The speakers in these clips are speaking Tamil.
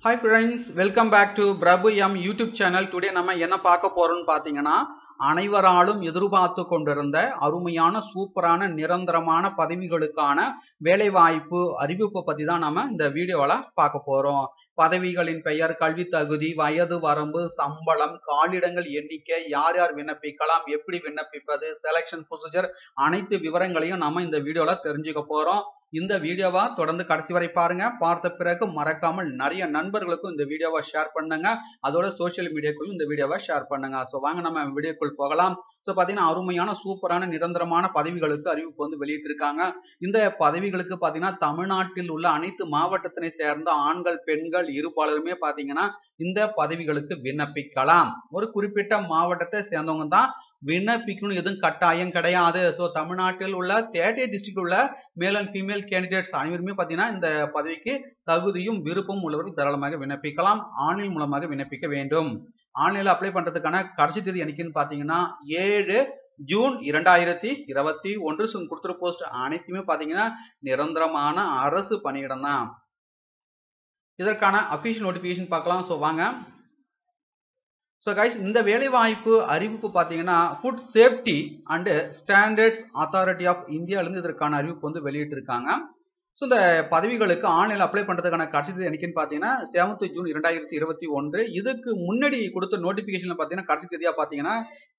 hi friends welcome back to Prabhu M YouTube channel today நம்ம என்ன பார்க்க போறோம்னு பார்த்தீங்கன்னா அனைவராலும் எதிர்பார்த்து கொண்டிருந்த அருமையான சூப்பரான நிரந்தரமான பதவிகளுக்கான வேலைவாய்ப்பு அறிவிப்பை பற்றி தான் நம்ம இந்த வீடியோவில் பார்க்க போகிறோம் பதவிகளின் பெயர் கல்வி தகுதி வயது வரம்பு சம்பளம் காலிடங்கள் எண்ணிக்கை யார் யார் விண்ணப்பிக்கலாம் எப்படி விண்ணப்பிப்பது செலெக்ஷன் ப்ரொசீஜர் அனைத்து விவரங்களையும் நம்ம இந்த வீடியோவில் தெரிஞ்சுக்க போகிறோம் இந்த வீடியோவை தொடர்ந்து கடைசி வரை பாருங்க பார்த்த பிறகு மறக்காமல் நிறைய நண்பர்களுக்கும் இந்த வீடியோவை ஷேர் பண்ணுங்க அதோட சோஷியல் மீடியாக்குள்ளும் இந்த வீடியோவை ஷேர் பண்ணுங்க ஸோ வாங்க நம்ம வீடியோக்குள் போகலாம் ஸோ பார்த்தீங்கன்னா அருமையான சூப்பரான நிரந்தரமான பதவிகளுக்கு அறிவிப்பு வந்து வெளியிட்டிருக்காங்க இந்த பதவிகளுக்கு பார்த்தீங்கன்னா தமிழ்நாட்டில் உள்ள அனைத்து மாவட்டத்தினை சேர்ந்த ஆண்கள் பெண்கள் இருப்பாளருமே பார்த்தீங்கன்னா இந்த பதவிகளுக்கு விண்ணப்பிக்கலாம் ஒரு குறிப்பிட்ட மாவட்டத்தை சேர்ந்தவங்க தான் விண்ணப்பிக்கணும் எதுவும் கட்டாயம் கிடையாது ஸோ தமிழ்நாட்டில் உள்ள தேர்ட்டி டிஸ்ட்ரிக்ட் உள்ள மேல் அண்ட் ஃபீமேல் கேண்டிடேட்ஸ் அனைவருமே பார்த்தீங்கன்னா இந்த பதவிக்கு தகுதியும் விருப்பம் உள்ளவர்கள் தாராளமாக விண்ணப்பிக்கலாம் ஆன்லைன் மூலமாக விண்ணப்பிக்க வேண்டும் ஆன்லைனில் அப்ளை பண்ணுறதுக்கான கடைசி தேதி என்னைக்குன்னு பார்த்தீங்கன்னா ஏழு ஜூன் இரண்டாயிரத்தி இருபத்தி ஒன்று கொடுத்துரு போஸ்ட் அனைத்துமே பார்த்தீங்கன்னா நிரந்தரமான அரசு பணியிடம் தான் இதற்கான அஃபீஷியல் நோட்டிஃபிகேஷன் பார்க்கலாம் ஸோ வாங்க ஸோ கைஸ் இந்த வேலைவாய்ப்பு அறிவிப்பு பார்த்தீங்கன்னா food safety and standards authority of இந்தியாவிலேருந்து இதற்கான அறிவிப்பு வந்து வெளியிட்டிருக்காங்க ஸோ இந்த பதவிகளுக்கு ஆன்லைனில் அப்ளை பண்ணுறதுக்கான கடைசி தேதி என்னைக்குன்னு பார்த்தீங்கன்னா செவன்த் ஜூன் இரண்டாயிரத்தி இருபத்தி ஒன்று இதுக்கு முன்னாடி கொடுத்த நோட்டிஃபிகேஷனில் பார்த்தீங்கன்னா கடைசி தேதியாக பார்த்தீங்கன்னா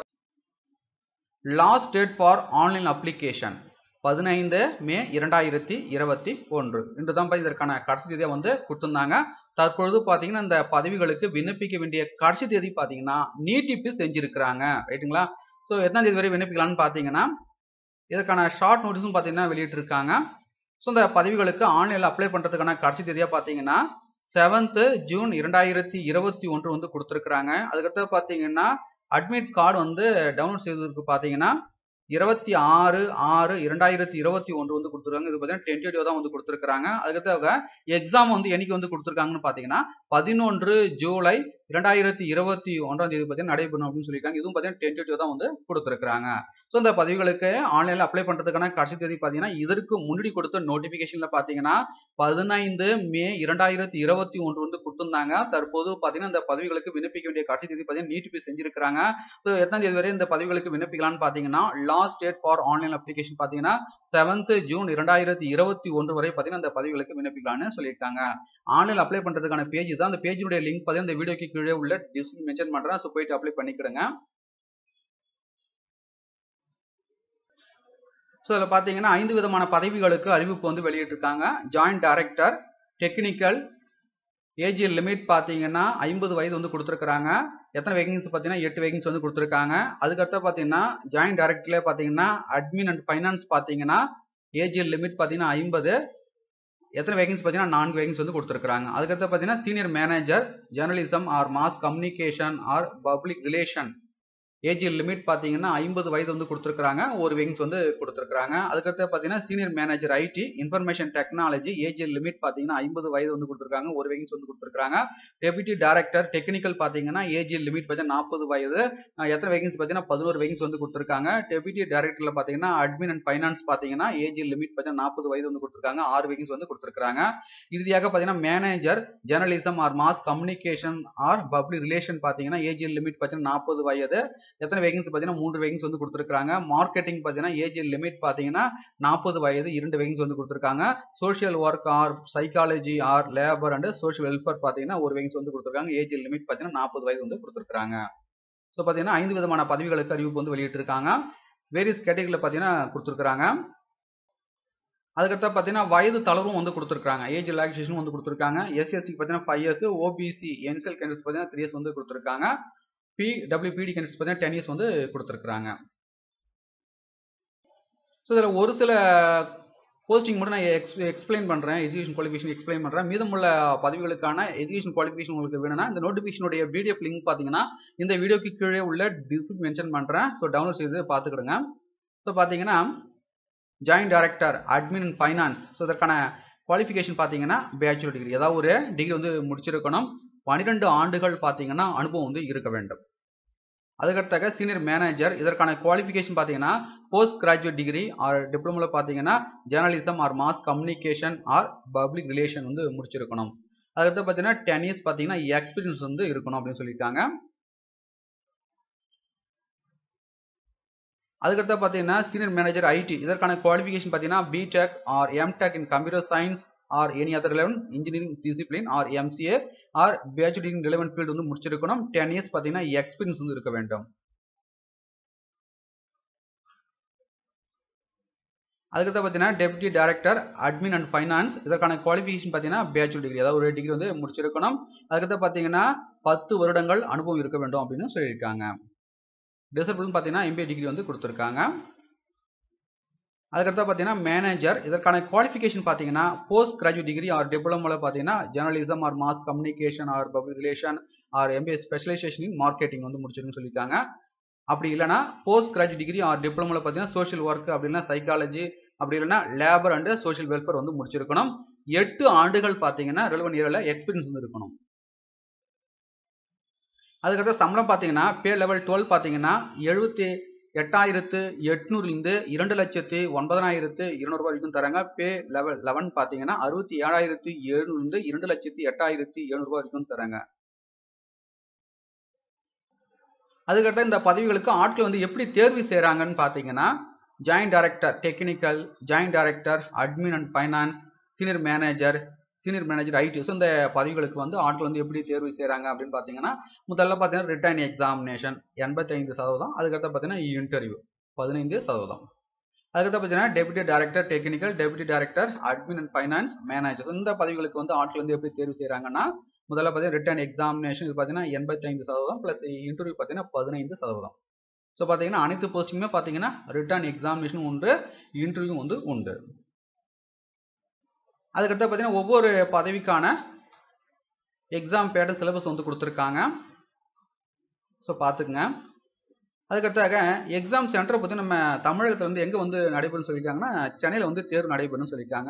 last date for online application பதினைந்து மே இரண்டாயிரத்தி இருபத்தி ஒன்று இன்று தான் இதற்கான கடைசி தேதியை வந்து கொடுத்துருந்தாங்க தற்பொழுது பார்த்தீங்கன்னா இந்த பதவிகளுக்கு விண்ணப்பிக்க வேண்டிய கடைசி தேதி பார்த்தீங்கன்னா நீட்டிப்பு செஞ்சிருக்கிறாங்க ரைட்டுங்களா ஸோ எத்தனாம் தேதி வரை விண்ணப்பிக்கலாம்னு பார்த்தீங்கன்னா இதற்கான ஷார்ட் நோட்டீஸும் பார்த்தீங்கன்னா வெளியிட்டிருக்காங்க ஸோ இந்த பதவிகளுக்கு ஆன்லைனில் அப்ளை பண்ணுறதுக்கான கடைசி தேதியாக பார்த்தீங்கன்னா செவன்த்து ஜூன் இரண்டாயிரத்தி இருபத்தி ஒன்று வந்து கொடுத்துருக்குறாங்க அதுக்கடுத்து பார்த்தீங்கன்னா அட்மிட் கார்டு வந்து டவுன்லோட் செய்வதற்கு பார்த்தீங்கன்னா இருபத்தி ஆறு ஆறு இரண்டாயிரத்தி இருபத்தி ஒன்று வந்து கொடுத்துருக்காங்க இது பார்த்தீங்கன்னா டென்டேட்டிவ் தான் வந்து கொடுத்துருக்காங்க அதுக்கடுத்து எக்ஸாம் வந்து என்னைக்கு வந்து கொடுத்துருக்காங்கன்னு பார்த்தீங்கன்னா பதினொன்று ஜூலை இரண்டாயிரத்தி இருபத்தி ஒன்றாம் தேதி பார்த்தீங்கன்னா நடைபெறும் அப்படின்னு சொல்லியிருக்காங்க இதுவும் பார்த்தீங்கன்னா டென்டேட்டிவ் தான் வந்து கொடுத்துருக்காங்க ஸோ இந்த பதவிகளுக்கு ஆன்லைனில் அப்ளை பண்ணுறதுக்கான கடைசி தேதி பார்த்தீங்கன்னா இதற்கு முன்னாடி கொடுத்த நோட்டிஃபிகேஷனில் பார்த்தீங்கன்னா பதினைந்து மே இரண்டாயிரத்தி இருபத்தி ஒன்று வந்து கொடுத்துருந்தாங்க தற்போது பார்த்தீங்கன்னா இந்த பதவிகளுக்கு விண்ணப்பிக்க வேண்டிய கடைசி தேதி பார்த்தீங்கன்னா நீட்டிப்பு செஞ்சிருக்காங்க ஸோ எத்தனாம் தேதி வரை இந்த பதவிகளுக்கு விண்ணப்பிக்கலாம்னு பார்த்தீங்கன்னா last date for online application பார்த்தீங்கன்னா செவன்த் ஜூன் இரண்டாயிரத்தி இருபத்தி ஒன்று வரை பார்த்தீங்கன்னா இந்த பதவிகளுக்கு விண்ணப்பிக்கலாம்னு சொல்லியிருக்காங்க ஆன்லைன் அப்ளை பண்ணுறதுக்கான பேஜ் தான் அந்த பேஜினுடைய லிங்க் பார்த்தீங்கன்னா இந்த வீடியோக்கு கீழே உள்ள டிஸ்கிரிப் மென்ஷன் பண்ணுறேன் ஸோ போயிட்டு அப்ளை பண்ணிக்கிடுங்க ஸோ இதில் பார்த்தீங்கன்னா ஐந்து விதமான பதவிகளுக்கு அறிவிப்பு வந்து வெளியிட்டிருக்காங்க joint director technical age limit பார்த்தீங்கன்னா ஐம்பது வயது வந்து கொடுத்துருக்குறாங்க எத்தனை வேகன்சி பார்த்தீங்கன்னா எட்டு வேகன்சி வந்து கொடுத்துருக்காங்க அதுக்கடுத்து பார்த்தீங்கன்னா ஜாயிண்ட் டைரக்டர்லேயே பார்த்தீங்கன்னா அட்மின் அண்ட் ஃபைனான்ஸ் பார்த்தீங்கன்னா ஏஜ் லிமிட் பார்த்தீங்கன்னா ஐம்பது எத்தனை வேகன்சி பார்த்தீங்கன்னா நான்கு வேகன்சி வந்து கொடுத்துருக்காங்க அதுக்கடுத்து பார்த்தீங்கன்னா senior manager journalism or mass communication or public relation age limit பார்த்தீங்கன்னா ஐம்பது வயது வந்து கொடுத்துருக்காங்க ஒரு வேகன்ஸ் வந்து கொடுத்துருக்காங்க அதுக்கடுத்து பார்த்தீங்கன்னா senior manager IT information technology age limit பார்த்தீங்கன்னா ஐம்பது வயது வந்து கொடுத்துருக்காங்க ஒரு வேகன்ஸ் வந்து கொடுத்துருக்காங்க டெபியூட்டி டைரக்டர் டெக்னிக்கல் பார்த்தீங்கன்னா ஏஜ் லிமிட் பார்த்தீங்கன்னா நாற்பது வயது எத்தனை வேகன்சி பார்த்தீங்கன்னா பதினோரு வேகன்ஸ் வந்து கொடுத்துருக்காங்க டெபியூட்டி டைரக்டரில் பார்த்தீங்கன்னா அட்மின் அண்ட் ஃபைனான்ஸ் பார்த்தீங்கன்னா ஏஜ் லிமிட் பார்த்தீங்கன்னா நாற்பது வயது வந்து கொடுத்துருக்காங்க ஆறு வேகன்ஸ் வந்து கொடுத்துருக்காங்க இறுதியாக பார்த்தீங்கன்னா manager journalism or mass communication or public relation பார்த்தீங்கன்னா ஏஜ் லிமிட் பார்த்தீங்கன்னா நாற்பது வயது எத்தனை வேகன்சி பார்த்தீங்கன்னா மூன்று வேகன்சி வந்து கொடுத்துருக்காங்க மார்க்கெட்டிங் பார்த்தீங்கன்னா ஏஜ் லிமிட் பார்த்தீங்கன்னா நாற்பது வயது இரண்டு வேகன்சி வந்து கொடுத்துருக்காங்க social work or psychology or labour and social welfare பார்த்தீங்கன்னா ஒரு வேகன்சி வந்து கொடுத்துருக்காங்க ஏஜ் லிமிட் பார்த்தீங்கன்னா நாற்பது வயது வந்து கொடுத்துருக்காங்க ஸோ பார்த்தீங்கன்னா ஐந்து விதமான பதவிகளுக்கு அறிவிப்பு வந்து வெளியிட்டிருக்காங்க வேரியஸ் கேட்டகரியில் பார்த்தீங்கன்னா கொடுத்துருக்காங்க அதுக்கடுத்து பார்த்தீங்கன்னா வயது தளர்வும் வந்து கொடுத்துருக்காங்க ஏஜ் ரிலாக்ஸேஷன் வந்து கொடுத்துருக்காங்க எஸ்சிஎஸ்டிக்கு பார்த்தீங்கன்னா five years OBC NCL candidates பார்த்தீங்கன்னா த்ரீ இயர்ஸ் வந்து கொடுத்துருக்காங்க பி டபிள்யூபிடி கேண்டிடேட்ஸ் பார்த்தீங்கன்னா டென் இயர்ஸ் வந்து கொடுத்துருக்குறாங்க ஸோ இதில் ஒரு சில போஸ்டிங் மட்டும் நான் எக்ஸ் எக்ஸ்பிளைன் பண்ணுறேன் எஜுகேஷன் குவாலிஃபிகேஷன் எக்ஸ்பிளைன் பண்ணுறேன் மீதமுள்ள பதவிகளுக்கான எஜுகேஷன் குவாலிஃபிகேஷன் உங்களுக்கு வேணும்னா இந்த நோட்டிஃபிகேஷனுடைய பிடிஎஃப் லிங்க் பார்த்தீங்கன்னா இந்த வீடியோக்கு கீழே உள்ள டிஸ்கிரிப் மென்ஷன் பண்ணுறேன் ஸோ டவுன்லோட் செய்து பார்த்துக்கிடுங்க ஸோ பார்த்தீங்கன்னா joint director admin and finance so இதற்கான குவாலிஃபிகேஷன் பார்த்தீங்கன்னா பேச்சுலர் டிகிரி ஏதாவது ஒரு டிகிரி வந்து முடிச்சிருக்கணும் பன்னிரெண்டு ஆண்டுகள் பார்த்தீங்கன்னா அனுபவம் வந்து இருக்க வேண்டும் அதுக்கடுத்தாக சீனியர் மேனேஜர் இதற்கான குவாலிஃபிகேஷன் பார்த்தீங்கன்னா போஸ்ட் கிராஜுவேட் டிகிரி ஆர் டிப்ளமோவில் பார்த்தீங்கன்னா journalism or mass communication or public relation வந்து முடிச்சிருக்கணும் அதுக்கடுத்து பார்த்தீங்கன்னா டென் இயர்ஸ் பார்த்தீங்கன்னா எக்ஸ்பீரியன்ஸ் வந்து இருக்கணும் அப்படின்னு சொல்லியிருக்காங்க அதுக்கடுத்து பார்த்தீங்கன்னா சீனியர் மேனேஜர் ஐடி இதற்கான குவாலிஃபிகேஷன் பார்த்தீங்கன்னா BTech or MTech in computer science or any other relevant engineering discipline or MCA or bachelor in relevant field வந்து முடிச்சிருக்கணும் டென் இயர்ஸ் பார்த்தீங்கன்னா எக்ஸ்பீரியன்ஸ் வந்து இருக்க வேண்டும் அதுக்கடுத்து பார்த்தீங்கன்னா deputy director admin and finance இதற்கான குவாலிஃபிகேஷன் பார்த்தீங்கன்னா பேச்சுலர் டிகிரி அதாவது ஒரு டிகிரி வந்து முடிச்சிருக்கணும் அதுக்கடுத்து பார்த்தீங்கன்னா பத்து வருடங்கள் அனுபவம் இருக்க வேண்டும் அப்படின்னு சொல்லியிருக்காங்க டிசபிள் பார்த்தீங்கன்னா எம்பிஏ டிகிரி வந்து கொடுத்துருக்காங்க அதுக்கடுத்து பார்த்தீங்கன்னா மேனேஜர் இதற்கான குவாலிஃபிகேஷன் பார்த்தீங்கன்னா போஸ்ட் கிராஜுவேட் டிகிரி ஆர் டிப்ளமோவில் பார்த்தீங்கன்னா journalism or mass communication or public relation or MBA specialization in marketing வந்து முடிச்சிருக்குன்னு சொல்லியிருக்காங்க அப்படி இல்லைனா போஸ்ட் கிராஜுவேட் டிகிரி ஆர் டிப்ளமோவில் பார்த்தீங்கன்னா சோஷியல் ஒர்க் அப்படி இல்லைனா சைக்காலஜி அப்படி இல்லைனா லேபர் அண்ட் சோஷியல் வெல்ஃபேர் வந்து முடிச்சிருக்கணும் எட்டு ஆண்டுகள் பார்த்தீங்கன்னா ரெலவன் இயரில் எக்ஸ்பீரியன்ஸ் வந்து இருக்கணும் அதுக்கடுத்து சம்பளம் பார்த்தீங்கன்னா பே லெவல் டுவெல் பார்த்தீங்கன்னா எழுபத்தி எட்டாயிரத்து எட்நூறுலேருந்து இரண்டு லட்சத்து ஒன்பதனாயிரத்து இருநூறுபா வரைக்கும் தராங்க பே லெவல் லெவன் பார்த்தீங்கன்னா அறுபத்தி ஏழாயிரத்து எழுநூறுலேருந்து இரண்டு லட்சத்து எட்டாயிரத்து எழுநூறுபா வரைக்கும் தராங்க அதுக்கடுத்து இந்த பதவிகளுக்கு ஆட்கள் வந்து எப்படி தேர்வு செய்கிறாங்கன்னு பார்த்தீங்கன்னா joint director technical joint director admin and finance senior manager senior manager IT so இந்த பதவிகளுக்கு வந்து ஆட்கள் வந்து எப்படி தேர்வு செய்கிறாங்க அப்படின்னு பார்த்தீங்கன்னா முதல்ல பார்த்தீங்கன்னா ரிட்டர்ன் எக்ஸாமினேஷன் எண்பத்தைந்து சதவீதம் அதுக்கடுத்து பார்த்தீங்கன்னா இன்டர்வியூ பதினைந்து சதவீதம் அதுக்கடுத்து பார்த்தீங்கன்னா deputy director technical deputy director admin and finance manager இந்த பதவிகளுக்கு வந்து ஆட்கள் வந்து எப்படி தேர்வு செய்கிறாங்கன்னா முதல்ல பார்த்தீங்கன்னா ரிட்டர்ன் எக்ஸாமினேஷன் இது பார்த்தீங்கன்னா எண்பத்தைந்து சதவீதம் ப்ளஸ் இன்டர்வியூ பார்த்தீங்கன்னா பதினைந்து சதவீதம் ஸோ பார்த்தீங்கன்னா அனைத்து போஸ்டிங்குமே பார்த்தீங்கன்னா ரிட்டர்ன் எக்ஸாமினேஷன் உண்டு இன்டர்வியூ வந்து உண்டு அதுக்கடுத்து பார்த்தீங்கன்னா ஒவ்வொரு பதவிக்கான எக்ஸாம் பேட்டர் சிலபஸ் வந்து கொடுத்துருக்காங்க ஸோ பார்த்துக்குங்க அதுக்கடுத்தாக எக்ஸாம் சென்டரை பற்றி நம்ம தமிழகத்தில் வந்து எங்கே வந்து நடைபெறும் சொல்லியிருக்காங்கன்னா சென்னையில் வந்து தேர்வு நடைபெறும் சொல்லியிருக்காங்க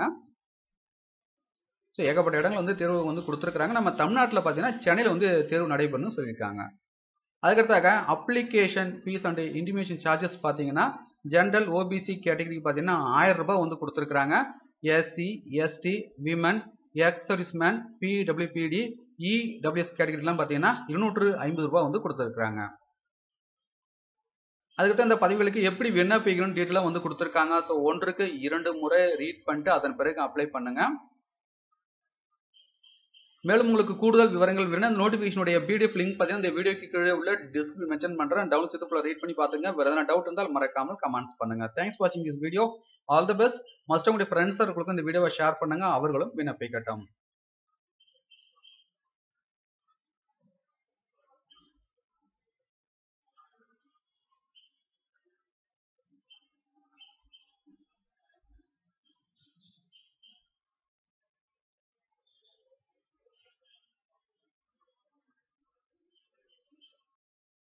ஸோ ஏகப்பட்ட இடங்கள் வந்து தேர்வு வந்து கொடுத்துருக்குறாங்க நம்ம தமிழ்நாட்டில் பார்த்தீங்கன்னா சென்னையில் வந்து தேர்வு நடைபெறும்னு சொல்லியிருக்காங்க அதுக்கடுத்தாக application fee and intimation charges பார்த்தீங்கன்னா ஜென்ரல் ஓபிசி கேட்டகரிக்கு பார்த்தீங்கன்னா ஆயிரம் ரூபாய் வந்து கொடுத்துருக்குறாங்க SC ST women ex servicemen PWBD EWS கேட்டகரிலாம் பார்த்தீங்கன்னா இருநூற்று ஐம்பது ரூபாய் வந்து கொடுத்துருக்குறாங்க அதுக்கடுத்து அந்த பதிவுகளுக்கு எப்படி விண்ணப்பிக்கணும் டீட்டெயிலாக வந்து கொடுத்துருக்காங்க ஸோ ஒன்றுக்கு இரண்டு முறை ரீட் பண்ணிட்டு அதன் பிறகு அப்ளை பண்ணுங்க மேலும் உங்களுக்கு கூடுதல் விவரங்கள் வேணும் நோட்டிஃபிகேஷனுடைய பிடிஎஃப் லிங்க் பார்த்தீங்கன்னா இந்த வீடியோக்கு கீழே உள்ள டிஸ்கிரிப்ஷன் மென்ஷன் பண்ணுறேன் டவுன் செய்து ரீட் பண்ணி பார்த்துங்க வேறு எதனா டவுட் இருந்தால் மறக்காமல் கமெண்ட்ஸ் பண்ணுங்க தேங்க்ஸ் வாட்சிங் this video all the best must உங்களுடைய ஃப்ரெண்ட்ஸ் சர்க்கிளுக்கும் இந்த வீடியோவை ஷேர் பண்ணுங்க அவர்களும் விண்ணப்பிக்கட்டும்